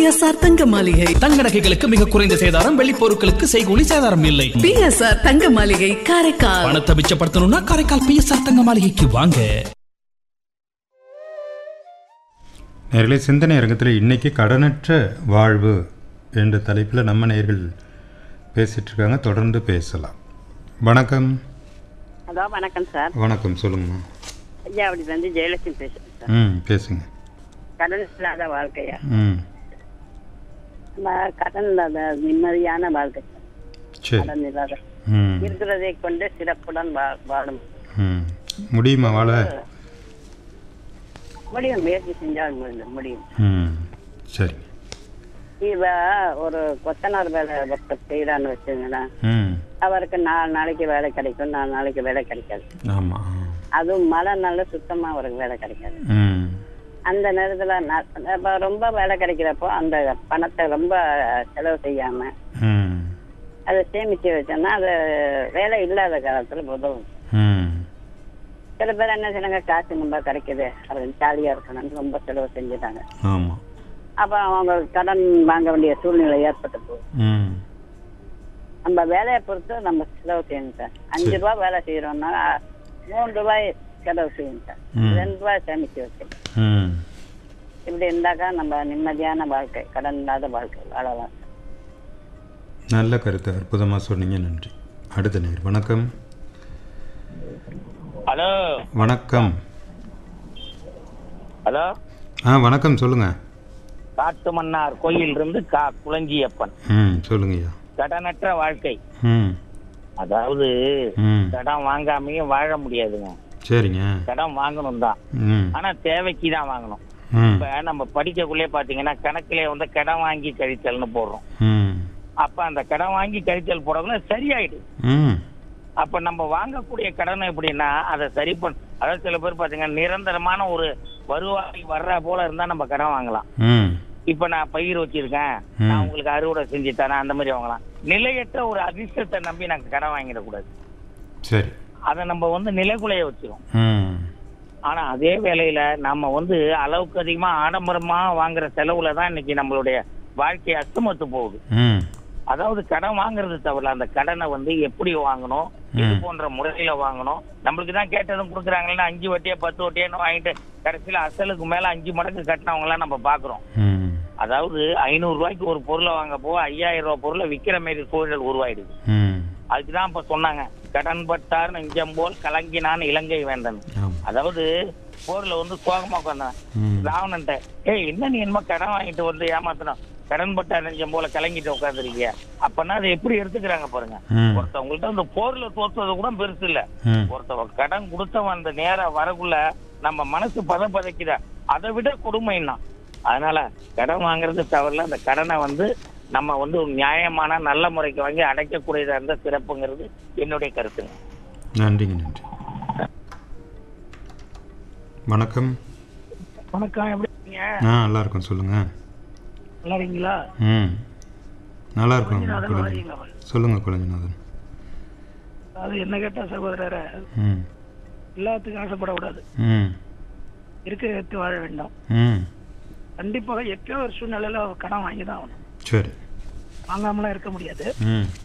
PSR தங்க மாளிகை தங்க நகைகளுக்கு மிக குறைந்த சேதாரம் வெள்ளி பொருட்களுக்கு செய்கூலி சேதாரம் இல்லை பிஎஸ்ஆர் தங்க மாளிகை காரைக்கால் பணத்தை மிச்சப்படுத்தணும்னா காரைக்கால் பிஎஸ்ஆர் தங்க மாளிகைக்கு வாங்க நேர்களே சிந்தனை அரங்கத்தில் இன்றைக்கி கடனற்ற வாழ்வு என்ற தலைப்பில் நம்ம நேர்கள் பேசிகிட்டு இருக்காங்க தொடர்ந்து பேசலாம் வணக்கம் ஹலோ வணக்கம் சார் வணக்கம் சொல்லுங்கம்மா ஐயா அப்படி வந்து ஜெயலட்சுமி பேசுறேன் சார் ம் பேசுங்க கடன் இல்லாத வாழ்க்கையா ம் நம்ம கடன் இல்லாத நிம்மதியான வாழ்க்கை சார். சரி கடன் இல்லாத ம் இருக்கிறதை கொண்டு சிறப்புடன் வா- வாழும் ம் முடியுமா வாழ முடியும் முயற்சி செஞ்சால் முடியும் முடியும் ம் சரி இவ ஒரு கொத்தனார் வேலை ஒருத்தர் செய்யறான்னு வச்சுங்களேன் ம் அவருக்கு நாலு நாளைக்கு வேலை கிடைக்கும் நாலு நாளைக்கு வேலை கிடைக்காது ஆமாம் அதுவும் மழை நாள்ல சுத்தமா அவருக்கு வேலை கிடைக்காது ம் அந்த நேரத்துல ந- இப்ப ரொம்ப வேலை கிடைக்கிறப்போ அந்த பணத்தை ரொம்ப செலவு செய்யாம ம் அதை சேமிச்சு வச்சோம்னா அது வேலை இல்லாத காலத்துல உதவும் ம் சில பேர் என்ன செய்றாங்க காசு ரொம்ப கிடைக்குது அது ஜாலியா இருக்கணும்னு ரொம்ப செலவு செஞ்சுட்டாங்க ஆமாம் அப்ப அவங்க கடன் வாங்க வேண்டிய சூழ்நிலை ஏற்பட்டு போகுது ம் நம்ம வேலையை பொறுத்து நம்ம செலவு செய்யணும் சார் அஞ்சு ரூபாய் வேலை செய்யறோம்னா மூணு ரூபாய் செலவு செய்யணும் சார் ம். ரெண்டு ரூபாய் சேமிச்சு வைக்கணும் ம் இப்படி இருந்தாக்கா நம்ம நிம்மதியான வாழ்க்கை கடன் இல்லாத வாழ்க்கை வாழலாம் சார் நல்ல கருத்து அற்புதமாக சொன்னீங்க நன்றி அடுத்த நேர் வணக்கம் ஹலோ வணக்கம் ஹலோ ஆ வணக்கம் சொல்லுங்கள் காட்டு மன்னார் கோயில் இருந்து கா குளஞ்சியப்பன் ம் சொல்லுங்கய்யா கடனற்ற வாழ்க்கை ம் அதாவது ம் கடன் வாங்காமையும் வாழ முடியாதுங்க சரிங்க கடன் வாங்கணும் தான் ம் ஆனா தேவைக்கு தான் வாங்கணும் ம் இப்ப நம்ம படிக்கக்குள்ளே பாத்தீங்கன்னா கணக்குல வந்து கடன் வாங்கி கழித்தல்னு போடுறோம் ம் அப்ப அந்த கடன் வாங்கி கழித்தல் போடக்குள்ள சரியாயிடுது ம் அப்ப நம்ம வாங்கக்கூடிய கடன் எப்படின்னா அதை சரி பண்ண அதாவது சில பேர் பாத்தீங்கன்னா நிரந்தரமான ஒரு வருவாய் வர்ற போல இருந்தா நம்ம கடன் வாங்கலாம் ம் இப்ப நான் பயிர் வச்சிருக்கேன் ம். நான் உங்களுக்கு அறுவடை செஞ்சு தரேன் அந்த மாதிரி வாங்கலாம் நிலையற்ற ஒரு அதிர்ஷ்டத்தை நம்பி நாங்க கடன் வாங்கிடக்கூடாது சரி அதை நம்ம வந்து நிலைக்குலைய வச்சிரும் ம் ஆனா அதே வேளையில நம்ம வந்து அளவுக்கு அதிகமா ஆடம்பரமா வாங்குற செலவுல தான் இன்னைக்கு நம்மளுடைய வாழ்க்கை அஸ்தமத்து போகுது ம் அதாவது கடன் வாங்குறது தவிர அந்த கடனை வந்து எப்படி வாங்கணும் இது ம். போன்ற முறையில வாங்கணும் நம்மளுக்கு தான் கேட்டதும் கொடுக்குறாங்கன்னா அஞ்சு வட்டியா பத்து வட்டியான்னு வாங்கிட்டு கடைசியில அசலுக்கு மேல அஞ்சு மடங்கு கட்டினவங்க எல்லாம் நம்ம பாக்குறோம் ம் அதாவது ஐநூறு ரூபாய்க்கு ஒரு பொருளை வாங்க போக ஐயாயிரம் ரூபாய் பொருளை விக்கிற மாரி சூழல் உருவாயிடுது ம் அதுக்குதான் இப்ப சொன்னாங்க கடன் பட்டார் நெஞ்சம் போல் கலங்கினான் இலங்கை வேந்தன் ஆமாம் அதாவது போர்ல வந்து சோகமா உட்காந்தான் ம் ராவணன்ட்ட ஏய் என்ன நீ என்னமோ கடன் வாங்கிட்டு வந்து ஏமாத்தணும் கடன் பட்டார் நெஞ்சம் போல கலங்கிட்டு உட்காந்துருக்கிய அப்பன்னா அதை எப்படி எடுத்துக்கிறாங்க பாருங்க ம் ஒருத்தவங்கள்ட்ட அந்த போர்ல தோத்தது கூட பெருசு இல்ல ம் ஒருத்தவங்க கடன் கொடுத்தவன் அந்த நேரம் வரக்குள்ள நம்ம மனசு பத பதைக்குத அதை விட கொடுமைன்னா அதனால கடன் வாங்குறது தவறுல அந்த கடனை வந்து நம்ம வந்து ஒரு நியாயமான நல்ல முறைக்கு வாங்கி அடைக்கக்கூடியதா இருந்த சிறப்புங்கிறது என்னுடைய கருத்துங்க நன்றிங்க நன்றி வணக்கம் வணக்கம் எப்படி இருக்கீங்க ஆ நல்லா இருக்கும் சொல்லுங்கள் நல்லா இருக்கீங்களா ம் நல்லா இருக்கும் குழந்தை சொல்லுங்கள் குழந்தைநாதன் அது என்ன கேட்டா சகோதரரை ம் எல்லாத்துக்கும் ஆசைப்படக்கூடாது ம் இருக்க எடுத்து வாழ வேண்டாம் ம் கண்டிப்பாக எப்பயோ ஒரு சூழ்நிலையில கடன் வாங்கி தான் ஆகணும் சரி வாங்காமலாம் இருக்க முடியாது ம்